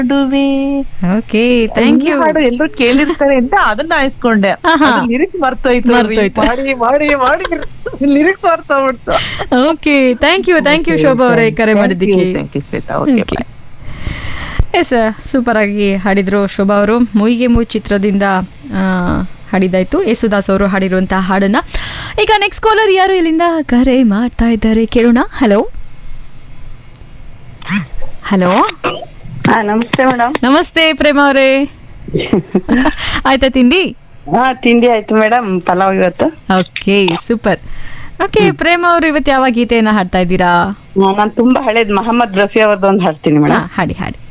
ಮಾಡುವೆ okay thank you ಈ ಹಾಡು ಎಲ್ಲರೂ ಕೇಳಿರ್ತಾರೆ ಅಂತ ಅದನ್ನ ಆಯ್ಸ್ಕೊಂಡೆ ಆಹಾ. ಲಿರಿಕ್ಸ್ ಮರ್ತೋಯ್ತು ಮರ್ತೋಯ್ತು. ಮಾಡಿ ಮಾಡಿ ಮಾಡಿ ಲಿರಿಕ್ಸ್ ಮರ್ತೋಗ್ಬಿಡ್ತು okay thank you thank you Shobha ಅವರೇ ಕರೆ ಮಾಡಿದ್ದಕ್ಕೆ thank you Shwetha okay Okay. Yes super ಆಗಿ ಹಾಡಿದ್ರು ಶೋಭಾ ಅವರು ಮುಯಿಗೆ ಮೂ ಚಿತ್ರದಿಂದ ಆ, ಹಾಡಿದಾಯ್ತು ಯೇಸುದಾಸ್ ಅವರು ಹಾಡಿರುವಂತಹ ಹಾಡನ್ನ ಈಗ ನೆಕ್ಸ್ಟ್ ಕಾಲರ್ ಯಾರು ಇಲ್ಲಿಂದ ಕರೆ ಮಾಡ್ತಾ ಇದ್ದಾರೆ ಕೇಳೋಣ ಹಲೋ ಹಲೋ ಹಾ ನಮಸ್ತೆ ಮೇಡಮ್ ನಮಸ್ತೆ ಪ್ರೇಮ ಅವರೇ ಆಯ್ತಾ ತಿಂಡಿ ಹಾ ತಿಂಡಿ ಆಯ್ತು ಮೇಡಮ್ ಪಲಾವ್ ಇವತ್ತು ಓಕೆ ಸೂಪರ್ ಓಕೆ ಪ್ರೇಮ ಅವರು ಇವತ್ತು ಯಾವ ಗೀತೆಯನ್ನ ಹಾಡ್ತಾ ಇದ್ದೀರಾ ನಾನು ತುಂಬಾ ಹಳೇದ್ ಮಹಮ್ಮದ್ ರಫಿ ಅವ್ರದ್ದು ಒಂದು ಹಾಡ್ತೀನಿ ಹಾ, ಮೇಡಮ್ ಹಾಡಿ ಹಾಡಿ